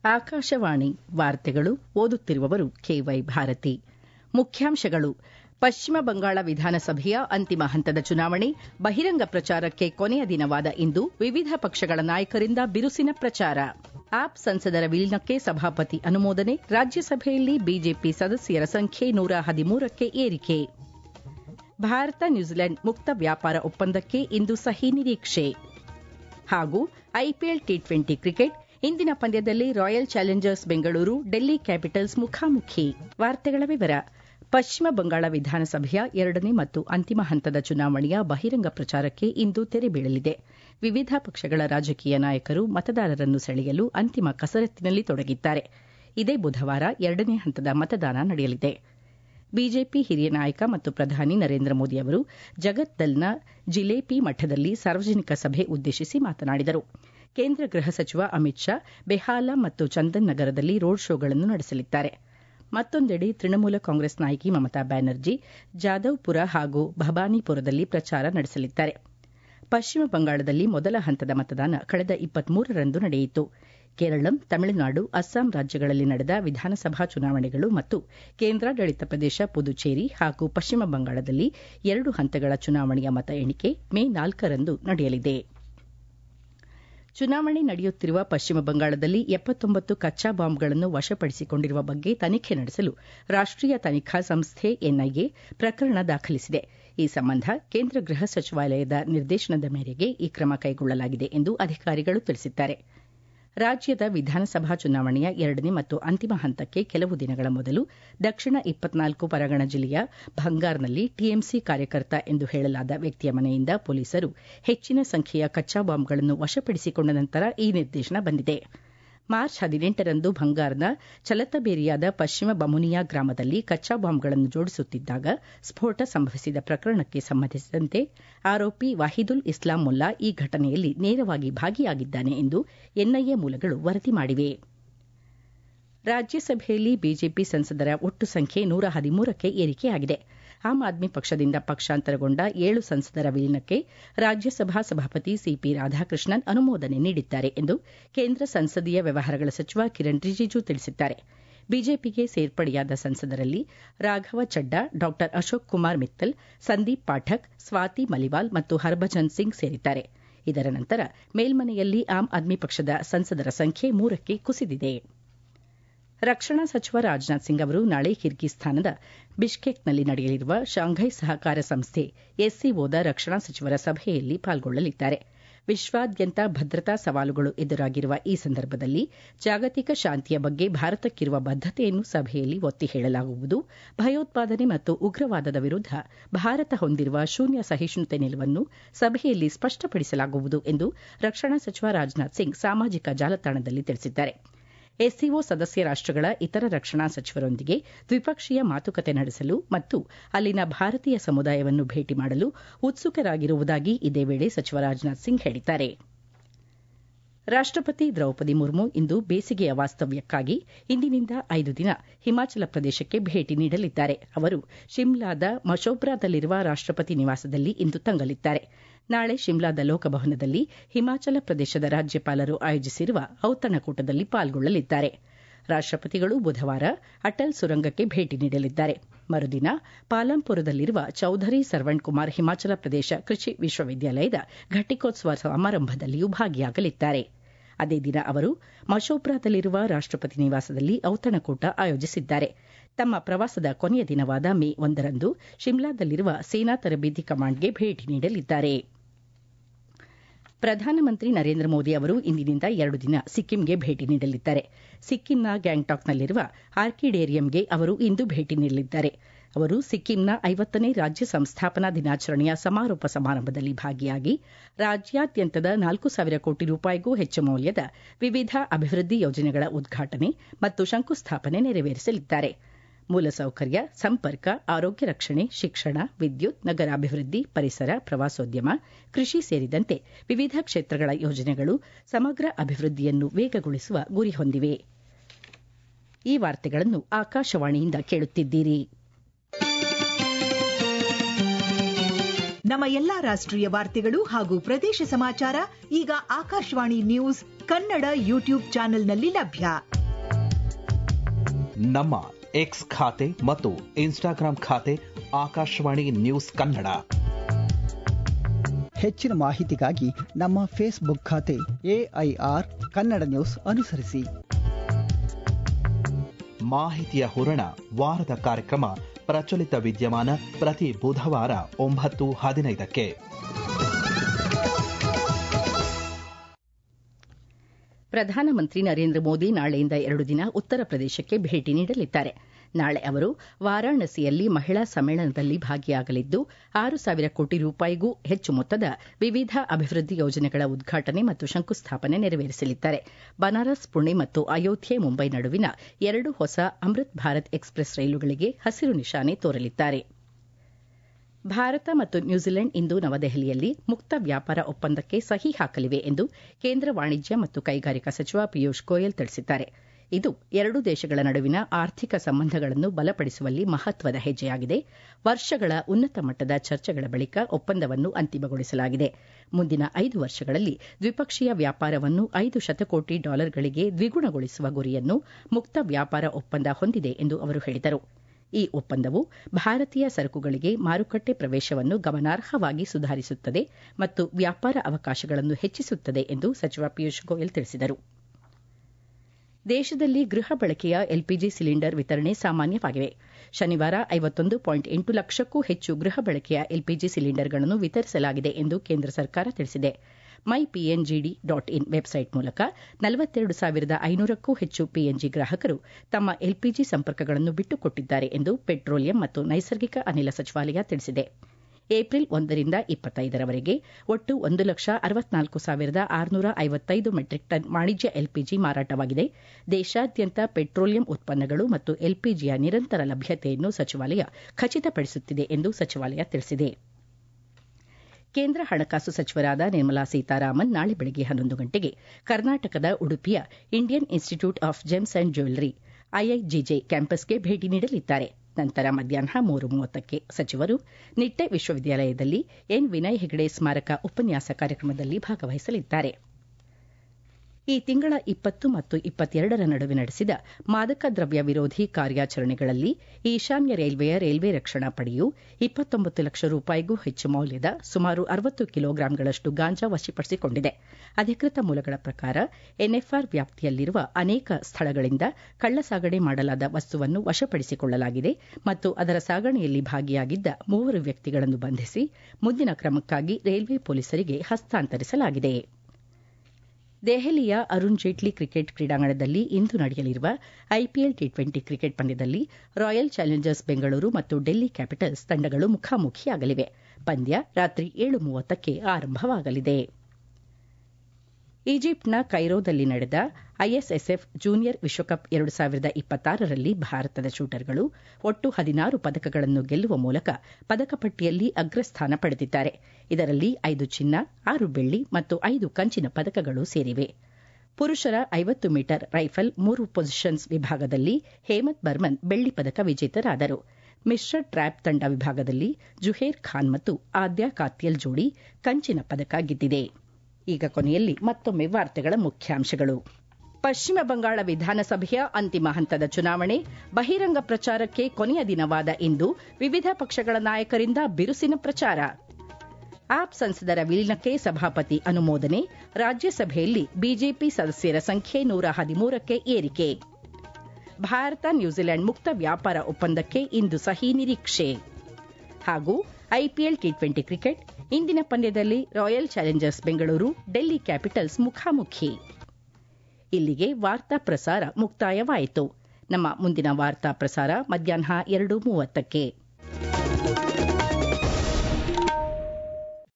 ಆಕಾಶವಾಣಿ ವಾರ್ತೆಗಳು ಓದುತ್ತಿರುವವರು ಕೆವೈ ಭಾರತಿ ಮುಖ್ಯಾಂಶಗಳು ಪಶ್ಚಿಮ ಬಂಗಾಳ ವಿಧಾನಸಭೆಯ ಅಂತಿಮ ಹಂತದ ಚುನಾವಣೆ ಬಹಿರಂಗ ಪ್ರಚಾರಕ್ಕೆ ಕೊನೆಯ ದಿನವಾದ ಇಂದು ವಿವಿಧ ಪಕ್ಷಗಳ ನಾಯಕರಿಂದ ಬಿರುಸಿನ ಪ್ರಚಾರ ಆಪ್ ಸಂಸದರ ವಿಲೀನಕ್ಕೆ ಸಭಾಪತಿ ಅನುಮೋದನೆ ರಾಜ್ಯಸಭೆಯಲ್ಲಿ ಬಿಜೆಪಿ ಸದಸ್ಯರ ಸಂಖ್ಯೆ ನೂರ ಹದಿಮೂರಕ್ಕೆ ಏರಿಕೆ ಭಾರತ ನ್ಯೂಜಿಲೆಂಡ್ ಮುಕ್ತ ವ್ಯಾಪಾರ ಒಪ್ಪಂದಕ್ಕೆ ಇಂದು ಸಹಿ ನಿರೀಕ್ಷೆ ಹಾಗೂ ಐಪಿಎಲ್ ಟಿ ಟ್ವೆಂಟಿ ಕ್ರಿಕೆಟ್ ಇಂದಿನ ಪಂದ್ಯದಲ್ಲಿ Royal Challengers Bengaluru Delhi Capitals ಮುಖಾಮುಖಿ ವಾರ್ತೆಗಳ ವಿವರ ಪಶ್ಚಿಮ ಬಂಗಾಳ ವಿಧಾನಸಭೆಯ ಎರಡನೇ ಮತ್ತು ಅಂತಿಮ ಹಂತದ ಚುನಾವಣೆಯ ಬಹಿರಂಗ ಪ್ರಚಾರಕ್ಕೆ ಇಂದು ತೆರೆ ಬೀಳಲಿದೆ ವಿವಿಧ ಪಕ್ಷಗಳ ರಾಜಕೀಯ ನಾಯಕರು ಮತದಾರರನ್ನು ಸೆಳೆಯಲು ಅಂತಿಮ ಕಸರತ್ತಿನಲ್ಲಿ ತೊಡಗಿದ್ದಾರೆ ಇದೇ ಬುಧವಾರ ಎರಡನೇ ಹಂತದ ಮತದಾನ ನಡೆಯಲಿದೆ ಬಿಜೆಪಿ ಹಿರಿಯ ನಾಯಕ ಮತ್ತು ಪ್ರಧಾನಿ ನರೇಂದ್ರ ಮೋದಿ ಅವರು ಜಗತ್ತಲ್ನ ಜಿಲೇಪಿ ಮಠದಲ್ಲಿ ಸಾರ್ವಜನಿಕ ಸಭೆ ಉದ್ದೇಶಿಸಿ ಮಾತನಾಡಿದರು ಕೇಂದ್ರ ಗೃಹ ಸಚಿವ ಅಮಿತ್ ಶಾ ಬೆಹಾಲ ಮತ್ತು ಚಂದನ್ ನಗರದಲ್ಲಿ ರೋಡ್ ಶೋಗಳನ್ನು ನಡೆಸಲಿದ್ದಾರೆ ಮತ್ತೊಂದೆಡೆ ತೃಣಮೂಲ ಕಾಂಗ್ರೆಸ್ ನಾಯಕಿ ಮಮತಾ ಬ್ಯಾನರ್ಜಿ ಜಾದವ್ಪುರ ಹಾಗೂ ಭವಾನಿಪುರದಲ್ಲಿ ಪ್ರಚಾರ ನಡೆಸಲಿದ್ದಾರೆ ಪಶ್ಚಿಮ ಬಂಗಾಳದಲ್ಲಿ ಮೊದಲ ಹಂತದ ಮತದಾನ ಕಳೆದ ರಂದು ನಡೆಯಿತು ಕೇರಳಂ ತಮಿಳುನಾಡು ಅಸ್ಸಾಂ ರಾಜ್ಯಗಳಲ್ಲಿ ನಡೆದ ವಿಧಾನಸಭಾ ಚುನಾವಣೆಗಳು ಮತ್ತು ಕೇಂದ್ರಾಡಳಿತ ಪ್ರದೇಶ ಪುದುಚೇರಿ ಹಾಗೂ ಪಶ್ಚಿಮ ಬಂಗಾಳದಲ್ಲಿ ಎರಡು ಹಂತಗಳ ಚುನಾವಣೆಯ ಮತ ಎಣಿಕೆ ಮೇ ನಾಲ್ಕರಂದು ನಡೆಯಲಿದೆ ಚುನಾವಣೆ ನಡೆಯುತ್ತಿರುವ ಪಶ್ಚಿಮ ಬಂಗಾಳದಲ್ಲಿ ಕಚ್ಚಾ ಬಾಂಬ್ಗಳನ್ನು ವಶಪಡಿಸಿಕೊಂಡಿರುವ ಬಗ್ಗೆ ತನಿಖೆ ನಡೆಸಲು ರಾಷ್ಟೀಯ ತನಿಖಾ ಸಂಸ್ಥೆ ಎನ್ಐಎ ಪ್ರಕರಣ ದಾಖಲಿಸಿದೆ ಈ ಸಂಬಂಧ ಕೇಂದ್ರ ಗೃಹ ಸಚಿವಾಲಯದ ನಿರ್ದೇಶನದ ಮೇರೆಗೆ ಈ ಕ್ರಮ ಕೈಗೊಳ್ಳಲಾಗಿದೆ ಎಂದು ಅಧಿಕಾರಿಗಳು ತಿಳಿಸಿದ್ದಾರೆ ರಾಜ್ಯದ ವಿಧಾನಸಭಾ ಚುನಾವಣೆಯ ಎರಡನೇ ಮತ್ತು ಅಂತಿಮ ಹಂತಕ್ಕೆ ಕೆಲವು ದಿನಗಳ ಮೊದಲು ದಕ್ಷಿಣ ಪರಗಣ ಜಿಲ್ಲೆಯ ಭಂಗಾರ್ನಲ್ಲಿ ಟಿಎಂಸಿ ಕಾರ್ಯಕರ್ತ ಎಂದು ಹೇಳಲಾದ ವ್ಯಕ್ತಿಯ ಮನೆಯಿಂದ ಪೊಲೀಸರು ಹೆಚ್ಚಿನ ಸಂಖ್ಯೆಯ ಕಚ್ಚಾ ಬಾಂಬ್ಗಳನ್ನು ವಶಪಡಿಸಿಕೊಂಡ ನಂತರ ಈ ನಿರ್ದೇಶನ ಬಂದಿದೆ ಮಾರ್ಚ್ ಹದಿನೆಂಟರಂದು ಭಂಗಾರ್ನ ಚಲತಬೇರಿಯಾದ ಪಶ್ಚಿಮ ಬಮುನಿಯಾ ಗ್ರಾಮದಲ್ಲಿ ಕಚ್ಚಾ ಬಾಂಬ್ಗಳನ್ನು ಜೋಡಿಸುತ್ತಿದ್ದಾಗ ಸ್ಫೋಟ ಸಂಭವಿಸಿದ ಪ್ರಕರಣಕ್ಕೆ ಸಂಬಂಧಿಸಿದಂತೆ ಆರೋಪಿ ವಾಹಿದುಲ್ ಇಸ್ಲಾಂ ಮುಲ್ಲಾ ಈ ಘಟನೆಯಲ್ಲಿ ನೇರವಾಗಿ ಭಾಗಿಯಾಗಿದ್ದಾನೆ ಎಂದು ಎನ್ಐಎ ಮೂಲಗಳು ವರದಿ ಮಾಡಿವೆ ರಾಜ್ಯಸಭೆಯಲ್ಲಿ ಬಿಜೆಪಿ ಸಂಸದರ ಒಟ್ಟು ಸಂಖ್ಯೆ ನೂರ ಹದಿಮೂರಕ್ಕೆ ಏರಿಕೆಯಾಗಿದೆ ಆಮ್ ಆದ್ಮಿ ಪಕ್ಷದಿಂದ ಪಕ್ಷಾಂತರಗೊಂಡ ಏಳು ಸಂಸದರ ವಿಲೀನಕ್ಕೆ ರಾಜ್ಯಸಭಾ ಸಭಾಪತಿ ಸಿಪಿ ರಾಧಾಕೃಷ್ಣನ್ ಅನುಮೋದನೆ ನೀಡಿದ್ದಾರೆ ಎಂದು ಕೇಂದ್ರ ಸಂಸದೀಯ ವ್ಯವಹಾರಗಳ ಸಚಿವ ಕಿರಣ್ ರಿಜಿಜು ತಿಳಿಸಿದ್ದಾರೆ ಬಿಜೆಪಿಗೆ ಸೇರ್ಪಡೆಯಾದ ಸಂಸದರಲ್ಲಿ ರಾಘವ ಚಡ್ಡಾ ಡಾ ಅಶೋಕ್ ಕುಮಾರ್ ಮಿತ್ತಲ್ ಸಂದೀಪ್ ಪಾಠಕ್ ಸ್ವಾತಿ ಮಲಿವಾಲ್ ಮತ್ತು ಹರ್ಭಜನ್ ಸಿಂಗ್ ಸೇರಿದ್ದಾರೆ ಇದರ ನಂತರ ಮೇಲ್ಮನೆಯಲ್ಲಿ ಆಮ್ ಆದ್ಮಿ ಪಕ್ಷದ ಸಂಸದರ ಸಂಖ್ಯೆ ಮೂರಕ್ಕೆ ಕುಸಿದಿದೆ ರಕ್ಷಣಾ ಸಚಿವ ರಾಜನಾಥ್ ಸಿಂಗ್ ಅವರು ನಾಳೆ ಕಿರ್ಗಿಸ್ತಾನದ ಬಿಷ್ಕೆಕ್ನಲ್ಲಿ ನಡೆಯಲಿರುವ ಶಾಂಘೈ ಸಹಕಾರ ಸಂಸ್ಥೆ ಎಸ್ಸಿಒದ ರಕ್ಷಣಾ ಸಚಿವರ ಸಭೆಯಲ್ಲಿ ಪಾಲ್ಗೊಳ್ಳಲಿದ್ದಾರೆ ವಿಶ್ವಾದ್ಯಂತ ಭದ್ರತಾ ಸವಾಲುಗಳು ಎದುರಾಗಿರುವ ಈ ಸಂದರ್ಭದಲ್ಲಿ ಜಾಗತಿಕ ಶಾಂತಿಯ ಬಗ್ಗೆ ಭಾರತಕ್ಕಿರುವ ಬದ್ದತೆಯನ್ನು ಸಭೆಯಲ್ಲಿ ಒತ್ತಿ ಹೇಳಲಾಗುವುದು ಭಯೋತ್ಪಾದನೆ ಮತ್ತು ಉಗ್ರವಾದದ ವಿರುದ್ಧ ಭಾರತ ಹೊಂದಿರುವ ಶೂನ್ಯ ಸಹಿಷ್ಣುತೆ ನಿಲುವನ್ನು ಸಭೆಯಲ್ಲಿ ಸ್ಪಷ್ಟಪಡಿಸಲಾಗುವುದು ಎಂದು ರಕ್ಷಣಾ ಸಚಿವ ರಾಜನಾಥ್ ಸಿಂಗ್ ಸಾಮಾಜಿಕ ಜಾಲತಾಣದಲ್ಲಿ ತಿಳಿಸಿದ್ದಾರೆ ಎಸ್ಸಿಒ ಸದಸ್ಯ ರಾಷ್ಟಗಳ ಇತರ ರಕ್ಷಣಾ ಸಚಿವರೊಂದಿಗೆ ದ್ವಿಪಕ್ಷೀಯ ಮಾತುಕತೆ ನಡೆಸಲು ಮತ್ತು ಅಲ್ಲಿನ ಭಾರತೀಯ ಸಮುದಾಯವನ್ನು ಭೇಟಿ ಮಾಡಲು ಉತ್ಸುಕರಾಗಿರುವುದಾಗಿ ಇದೇ ವೇಳೆ ಸಚಿವ ರಾಜನಾಥ್ ಸಿಂಗ್ ಹೇಳಿದ್ದಾರೆ ರಾಷ್ಟಪತಿ ದ್ರೌಪದಿ ಮುರ್ಮು ಇಂದು ಬೇಸಿಗೆಯ ವಾಸ್ತವ್ಯಕ್ಕಾಗಿ ಇಂದಿನಿಂದ ಐದು ದಿನ ಹಿಮಾಚಲ ಪ್ರದೇಶಕ್ಕೆ ಭೇಟಿ ನೀಡಲಿದ್ದಾರೆ ಅವರು ಶಿಮ್ಲಾದ ಮಶೋಬ್ರಾದಲ್ಲಿರುವ ರಾಷ್ಟಪತಿ ನಿವಾಸದಲ್ಲಿ ಇಂದು ತಂಗಲಿದ್ದಾರೆ ನಾಳೆ ಶಿಮ್ಲಾದ ಲೋಕಭವನದಲ್ಲಿ ಹಿಮಾಚಲ ಪ್ರದೇಶದ ರಾಜ್ಯಪಾಲರು ಆಯೋಜಿಸಿರುವ ಔತಣಕೂಟದಲ್ಲಿ ಪಾಲ್ಗೊಳ್ಳಲಿದ್ದಾರೆ ರಾಷ್ಟಪತಿಗಳು ಬುಧವಾರ ಅಟಲ್ ಸುರಂಗಕ್ಕೆ ಭೇಟಿ ನೀಡಲಿದ್ದಾರೆ ಮರುದಿನ ಪಾಲಂಪುರದಲ್ಲಿರುವ ಚೌಧರಿ ಸರ್ವಣ್ ಕುಮಾರ್ ಹಿಮಾಚಲ ಪ್ರದೇಶ ಕೃಷಿ ವಿಶ್ವವಿದ್ಯಾಲಯದ ಘಟಿಕೋತ್ಸವ ಸಮಾರಂಭದಲ್ಲಿಯೂ ಭಾಗಿಯಾಗಲಿದ್ದಾರೆ ಅದೇ ದಿನ ಅವರು ಮಶೋಬ್ರಾದಲ್ಲಿರುವ ರಾಷ್ಟಪತಿ ನಿವಾಸದಲ್ಲಿ ಔತಣಕೂಟ ಆಯೋಜಿಸಿದ್ದಾರೆ ತಮ್ಮ ಪ್ರವಾಸದ ಕೊನೆಯ ದಿನವಾದ ಮೇ ಒಂದರಂದು ಶಿಮ್ಲಾದಲ್ಲಿರುವ ಸೇನಾ ತರಬೇತಿ ಕಮಾಂಡ್ಗೆ ಭೇಟಿ ನೀಡಲಿದ್ದಾರೆ ಪ್ರಧಾನಮಂತ್ರಿ ನರೇಂದ್ರ ಮೋದಿ ಅವರು ಇಂದಿನಿಂದ ಎರಡು ದಿನ ಸಿಕ್ಕಿಂಗೆ ಭೇಟಿ ನೀಡಲಿದ್ದಾರೆ ಸಿಕ್ಕಿಂನ ಗ್ಯಾಂಗ್ಟಾಕ್ನಲ್ಲಿರುವ ಆರ್ಕಿಡೇರಿಯಂಗೆ ಅವರು ಇಂದು ಭೇಟಿ ನೀಡಲಿದ್ದಾರೆ ಅವರು ಸಿಕ್ಕಿಂನ ಐವತ್ತನೇ ರಾಜ್ಯ ಸಂಸ್ಥಾಪನಾ ದಿನಾಚರಣೆಯ ಸಮಾರೋಪ ಸಮಾರಂಭದಲ್ಲಿ ಭಾಗಿಯಾಗಿ ರಾಜ್ಯಾದ್ಯಂತದ ನಾಲ್ಕು ಸಾವಿರ ಕೋಟಿ ರೂಪಾಯಿಗೂ ಹೆಚ್ಚು ಮೌಲ್ಯದ ವಿವಿಧ ಅಭಿವೃದ್ಧಿ ಯೋಜನೆಗಳ ಉದ್ಘಾಟನೆ ಮತ್ತು ಶಂಕುಸ್ಥಾಪನೆ ನೆರವೇರಿಸಲಿದ್ದಾರೆ ಮೂಲಸೌಕರ್ಯ ಸಂಪರ್ಕ ಆರೋಗ್ಯ ರಕ್ಷಣೆ ಶಿಕ್ಷಣ ವಿದ್ಯುತ್ ನಗರಾಭಿವೃದ್ಧಿ ಪರಿಸರ ಪ್ರವಾಸೋದ್ಯಮ ಕೃಷಿ ಸೇರಿದಂತೆ ವಿವಿಧ ಕ್ಷೇತ್ರಗಳ ಯೋಜನೆಗಳು ಸಮಗ್ರ ಅಭಿವೃದ್ಧಿಯನ್ನು ವೇಗಗೊಳಿಸುವ ಗುರಿ ಹೊಂದಿವೆ ಈ ವಾರ್ತೆಗಳನ್ನು ಆಕಾಶವಾಣಿಯಿಂದ ಕೇಳುತ್ತಿದ್ದೀರಿ ನಮ್ಮ ಎಲ್ಲಾ ರಾಷ್ಟ್ರೀಯ ವಾರ್ತೆಗಳು ಹಾಗೂ ಪ್ರದೇಶ ಸಮಾಚಾರ ಈಗ ಆಕಾಶವಾಣಿ ನ್ಯೂಸ್ ಕನ್ನಡ ಯೂಟ್ಯೂಬ್ ಚಾನೆಲ್ನಲ್ಲಿ ಲಭ್ಯ ನಮ್ಮ ಎಕ್ಸ್ ಖಾತೆ ಮತ್ತು ಇನ್ಸ್ಟಾಗ್ರಾಂ ಖಾತೆ ಆಕಾಶವಾಣಿ ನ್ಯೂಸ್ ಕನ್ನಡ ಹೆಚ್ಚಿನ ಮಾಹಿತಿಗಾಗಿ ನಮ್ಮ ಫೇಸ್ಬುಕ್ ಖಾತೆ ಎಐಆರ್ ಕನ್ನಡ ನ್ಯೂಸ್ ಅನುಸರಿಸಿ ಮಾಹಿತಿಯ ಹೂರಣ ವಾರದ ಕಾರ್ಯಕ್ರಮ ಪ್ರಚಲಿತ ವಿದ್ಯಮಾನ ಪ್ರತಿ ಬುಧವಾರ ಒಂಬತ್ತು ಹದಿನೈದಕ್ಕೆ ಪ್ರಧಾನಮಂತ್ರಿ ನರೇಂದ್ರ ಮೋದಿ ನಾಳೆಯಿಂದ ಎರಡು ದಿನ ಉತ್ತರ ಪ್ರದೇಶಕ್ಕೆ ಭೇಟಿ ನೀಡಲಿದ್ದಾರೆ ನಾಳೆ ಅವರು ವಾರಾಣಸಿಯಲ್ಲಿ ಮಹಿಳಾ ಸಮ್ಮೇಳನದಲ್ಲಿ ಭಾಗಿಯಾಗಲಿದ್ದು ಆರು ಸಾವಿರ ಕೋಟಿ ರೂಪಾಯಿಗೂ ಹೆಚ್ಚು ಮೊತ್ತದ ವಿವಿಧ ಅಭಿವೃದ್ಧಿ ಯೋಜನೆಗಳ ಉದ್ಘಾಟನೆ ಮತ್ತು ಶಂಕುಸ್ಥಾಪನೆ ನೆರವೇರಿಸಲಿದ್ದಾರೆ ಬನಾರಸ್ ಪುಣೆ ಮತ್ತು ಅಯೋಧ್ಯೆ ಮುಂಬೈ ನಡುವಿನ ಎರಡು ಹೊಸ ಅಮೃತ್ ಭಾರತ್ ಎಕ್ಸ್ಪ್ರೆಸ್ ರೈಲುಗಳಿಗೆ ಹಸಿರು ನಿಶಾನೆ ತೋರಲಿದ್ದಾರೆ ಭಾರತ ಮತ್ತು ನ್ಯೂಜಿಲೆಂಡ್ ಇಂದು ನವದೆಹಲಿಯಲ್ಲಿ ಮುಕ್ತ ವ್ಯಾಪಾರ ಒಪ್ಪಂದಕ್ಕೆ ಸಹಿ ಹಾಕಲಿವೆ ಎಂದು ಕೇಂದ್ರ ವಾಣಿಜ್ಯ ಮತ್ತು ಕೈಗಾರಿಕಾ ಸಚಿವ ಪಿಯೂಷ್ ಗೋಯಲ್ ತಿಳಿಸಿದ್ದಾರೆ ಇದು ಎರಡೂ ದೇಶಗಳ ನಡುವಿನ ಆರ್ಥಿಕ ಸಂಬಂಧಗಳನ್ನು ಬಲಪಡಿಸುವಲ್ಲಿ ಮಹತ್ವದ ಹೆಜ್ಜೆಯಾಗಿದೆ ವರ್ಷಗಳ ಉನ್ನತ ಮಟ್ಟದ ಚರ್ಚೆಗಳ ಬಳಿಕ ಒಪ್ಪಂದವನ್ನು ಅಂತಿಮಗೊಳಿಸಲಾಗಿದೆ ಮುಂದಿನ ಐದು ವರ್ಷಗಳಲ್ಲಿ ದ್ವಿಪಕ್ಷೀಯ ವ್ಯಾಪಾರವನ್ನು ಐದು ಶತಕೋಟಿ ಡಾಲರ್ಗಳಿಗೆ ದ್ವಿಗುಣಗೊಳಿಸುವ ಗುರಿಯನ್ನು ಮುಕ್ತ ವ್ಯಾಪಾರ ಒಪ್ಪಂದ ಹೊಂದಿದೆ ಎಂದು ಅವರು ಹೇಳಿದರು ಈ ಒಪ್ಪಂದವು ಭಾರತೀಯ ಸರಕುಗಳಿಗೆ ಮಾರುಕಟ್ಟೆ ಪ್ರವೇಶವನ್ನು ಗಮನಾರ್ಹವಾಗಿ ಸುಧಾರಿಸುತ್ತದೆ ಮತ್ತು ವ್ಯಾಪಾರ ಅವಕಾಶಗಳನ್ನು ಹೆಚ್ಚಿಸುತ್ತದೆ ಎಂದು ಸಚಿವ ಪಿಯೂಷ್ ಗೋಯಲ್ ತಿಳಿಸಿದರು ದೇಶದಲ್ಲಿ ಗೃಹ ಬಳಕೆಯ ಎಲ್ಪಿಜಿ ಸಿಲಿಂಡರ್ ವಿತರಣೆ ಸಾಮಾನ್ಯವಾಗಿವೆ ಶನಿವಾರ ಐವತ್ತೊಂದು ಪಾಯಿಂಟ್ ಎಂಟು ಲಕ್ಷಕ್ಕೂ ಹೆಚ್ಚು ಗೃಹ ಬಳಕೆಯ ಎಲ್ಪಿಜಿ ಸಿಲಿಂಡರ್ಗಳನ್ನು ವಿತರಿಸಲಾಗಿದೆ ಎಂದು ಕೇಂದ್ರ ಸರ್ಕಾರ ತಿಳಿಸಿದೆ ಮೈ ಪಿಎನ್ಜಿಡಿ ಡಾಟ್ ಇನ್ ವೆಬ್ಸೈಟ್ ಮೂಲಕ ನಲವತ್ತೆರಡು ಸಾವಿರದ ಐನೂರಕ್ಕೂ ಹೆಚ್ಚು ಪಿಎನ್ಜಿ ಗ್ರಾಹಕರು ತಮ್ಮ ಎಲ್ಪಿಜಿ ಸಂಪರ್ಕಗಳನ್ನು ಬಿಟ್ಟುಕೊಟ್ಟಿದ್ದಾರೆ ಎಂದು ಪೆಟ್ರೋಲಿಯಂ ಮತ್ತು ನೈಸರ್ಗಿಕ ಅನಿಲ ಸಚಿವಾಲಯ ತಿಳಿಸಿದೆ ಏಪ್ರಿಲ್ ಒಂದರಿಂದ ಇಪ್ಪತ್ತೈದರವರೆಗೆ ಒಟ್ಟು ಒಂದು ಲಕ್ಷ ಅರವತ್ನಾಲ್ಕು ಸಾವಿರದ ಆರುನೂರ ಐವತ್ತೈದು ಮೆಟ್ರಿಕ್ ಟನ್ ವಾಣಿಜ್ಯ ಎಲ್ಪಿಜಿ ಮಾರಾಟವಾಗಿದೆ ದೇಶಾದ್ಯಂತ ಪೆಟ್ರೋಲಿಯಂ ಉತ್ಪನ್ನಗಳು ಮತ್ತು ಎಲ್ಪಿಜಿಯ ನಿರಂತರ ಲಭ್ಯತೆಯನ್ನು ಸಚಿವಾಲಯ ಖಚಿತಪಡಿಸುತ್ತಿದೆ ಎಂದು ಸಚಿವಾಲಯ ತಿಳಿಸಿದೆ ಕೇಂದ್ರ ಹಣಕಾಸು ಸಚಿವರಾದ ನಿರ್ಮಲಾ ಸೀತಾರಾಮನ್ ನಾಳೆ ಬೆಳಗ್ಗೆ ಹನ್ನೊಂದು ಗಂಟೆಗೆ ಕರ್ನಾಟಕದ ಉಡುಪಿಯ Indian Institute of Gems and Jewellery IIGJ ಕ್ಯಾಂಪಸ್ಗೆ ಭೇಟಿ ನೀಡಲಿದ್ದಾರೆ ನಂತರ ಮಧ್ಯಾಹ್ನ ಮೂರು ಮೂವತ್ತಕ್ಕೆ ಸಚಿವರು ನಿಟ್ಟೆ ವಿಶ್ವವಿದ್ಯಾಲಯದಲ್ಲಿ ಎನ್ ವಿನಯ್ ಹೆಗಡೆ ಸ್ಮಾರಕ ಉಪನ್ಯಾಸ ಕಾರ್ಯಕ್ರಮದಲ್ಲಿ ಭಾಗವಹಿಸಲಿದ್ದಾರೆ ಈ ತಿಂಗಳ ಇಪ್ಪತ್ತು ಮತ್ತು ಇಪ್ಪತ್ತೆರಡರ ನಡುವೆ ನಡೆಸಿದ ಮಾದಕ ದ್ರವ್ಯ ವಿರೋಧಿ ಕಾರ್ಯಾಚರಣೆಗಳಲ್ಲಿ ಈಶಾನ್ಯ ರೈಲ್ವೆಯ ರೈಲ್ವೆ ರಕ್ಷಣಾ ಪಡೆಯು ಇಪ್ಪತ್ತೊಂಬತ್ತು ಲಕ್ಷ ರೂಪಾಯಿಗೂ ಹೆಚ್ಚು ಮೌಲ್ಯದ ಸುಮಾರು ಅರವತ್ತು ಕಿಲೋಗ್ರಾಂಗಳಷ್ಟು ಗಾಂಜಾ ವಶಪಡಿಸಿಕೊಂಡಿದೆ ಅಧಿಕೃತ ಮೂಲಗಳ ಪ್ರಕಾರ ಎನ್ಎಫ್ಆರ್ ವ್ಯಾಪ್ತಿಯಲ್ಲಿರುವ ಅನೇಕ ಸ್ಥಳಗಳಿಂದ ಕಳ್ಳಸಾಗಣೆ ಮಾಡಲಾದ ವಸ್ತುವನ್ನು ವಶಪಡಿಸಿಕೊಳ್ಳಲಾಗಿದೆ ಮತ್ತು ಅದರ ಸಾಗಣೆಯಲ್ಲಿ ಭಾಗಿಯಾಗಿದ್ದ ಮೂವರು ವ್ಯಕ್ತಿಗಳನ್ನು ಬಂಧಿಸಿ ಮುಂದಿನ ಕ್ರಮಕ್ಕಾಗಿ ರೈಲ್ವೆ ಪೊಲೀಸರಿಗೆ ಹಸ್ತಾಂತರಿಸಲಾಗಿದೆ ದೆಹಲಿಯ ಅರುಣ್ ಜೇಟ್ಲಿ ಕ್ರಿಕೆಟ್ ಕ್ರೀಡಾಂಗಣದಲ್ಲಿ ಇಂದು ನಡೆಯಲಿರುವ ಐಪಿಎಲ್ ಟಿ ಟ್ವೆಂಟಿ ಕ್ರಿಕೆಟ್ ಪಂದ್ಯದಲ್ಲಿ ರಾಯಲ್ ಚಾಲೆಂಜರ್ಸ್ ಬೆಂಗಳೂರು ಮತ್ತು ಡೆಲ್ಲಿ ಕ್ಯಾಪಿಟಲ್ಸ್ ತಂಡಗಳು ಮುಖಾಮುಖಿಯಾಗಲಿವೆ ಪಂದ್ಯ ರಾತ್ರಿ ಏಳು ಮೂವತ್ತಕ್ಕೆ ಆರಂಭವಾಗಲಿದೆ ಈಜಿಪ್ಟ್ನ ಕೈರೋದಲ್ಲಿ ನಡೆದ ಐಎಸ್ಎಸ್ಎಫ್ ಜೂನಿಯರ್ ವಿಶ್ವಕಪ್ ಎರಡು ಸಾವಿರದ ಇಪ್ಪತ್ತಾರರಲ್ಲಿ ಭಾರತದ ಶೂಟರ್ಗಳು ಒಟ್ಟು ಹದಿನಾರು ಪದಕಗಳನ್ನು ಗೆಲ್ಲುವ ಮೂಲಕ ಪದಕ ಪಟ್ಟಿಯಲ್ಲಿ ಅಗ್ರಸ್ಥಾನ ಪಡೆದಿದ್ದಾರೆ ಇದರಲ್ಲಿ ಐದು ಚಿನ್ನ ಆರು ಬೆಳ್ಳಿ ಮತ್ತು ಐದು ಕಂಚಿನ ಪದಕಗಳು ಸೇರಿವೆ ಪುರುಷರ ಐವತ್ತು ಮೀಟರ್ ರೈಫಲ್ ಮೂರು ಪೊಸಿಷನ್ಸ್ ವಿಭಾಗದಲ್ಲಿ ಹೇಮಂತ್ ಬರ್ಮನ್ ಬೆಳ್ಳಿ ಪದಕ ವಿಜೇತರಾದರು ಮಿಶ್ರ ಟ್ರ್ಯಾಪ್ ತಂಡ ವಿಭಾಗದಲ್ಲಿ ಜುಹೇರ್ ಖಾನ್ ಮತ್ತು ಆದ್ಯಾ ಕಾತ್ಯಲ್ ಜೋಡಿ ಕಂಚಿನ ಪದಕ ಗೆದ್ದಿದೆ ಈಗ ಕೊನೆಯಲ್ಲಿ ಮತ್ತೊಮ್ಮೆ ವಾರ್ತೆಗಳ ಮುಖ್ಯಾಂಶಗಳು ಪಶ್ಚಿಮ ಬಂಗಾಳ ವಿಧಾನಸಭೆಯ ಅಂತಿಮ ಹಂತದ ಚುನಾವಣೆ ಬಹಿರಂಗ ಪ್ರಚಾರಕ್ಕೆ ಕೊನೆಯ ದಿನವಾದ ಇಂದು ವಿವಿಧ ಪಕ್ಷಗಳ ನಾಯಕರಿಂದ ಬಿರುಸಿನ ಪ್ರಚಾರ ಆಪ್ ಸಂಸದರ ವಿಲೀನಕ್ಕೆ ಸಭಾಪತಿ ಅನುಮೋದನೆ ರಾಜ್ಯಸಭೆಯಲ್ಲಿ ಬಿಜೆಪಿ ಸದಸ್ಯರ ಸಂಖ್ಯೆ ನೂರ ಹದಿಮೂರಕ್ಕೆ ಏರಿಕೆ ಭಾರತ ನ್ಯೂಜಿಲೆಂಡ್ ಮುಕ್ತ ವ್ಯಾಪಾರ ಒಪ್ಪಂದಕ್ಕೆ ಇಂದು ಸಹಿ ನಿರೀಕ್ಷೆ ಹಾಗೂ ಐಪಿಎಲ್ ಟಿ ಟ್ವೆಂಟಿ ಕ್ರಿಕೆಟ್ ಇಂದಿನ ಪಂದ್ಯದಲ್ಲಿ Royal Challengers Bengaluru Delhi Capitals ಮುಖಾಮುಖಿ ಇಲ್ಲಿಗೆ ವಾರ್ತಾ ಪ್ರಸಾರ ಮುಕ್ತಾಯವಾಯಿತು ನಮ್ಮ ಮುಂದಿನ ವಾರ್ತಾ ಪ್ರಸಾರ ಮಧ್ಯಾಹ್ನ ಎರಡು ಮೂವತ್ತಕ್ಕೆ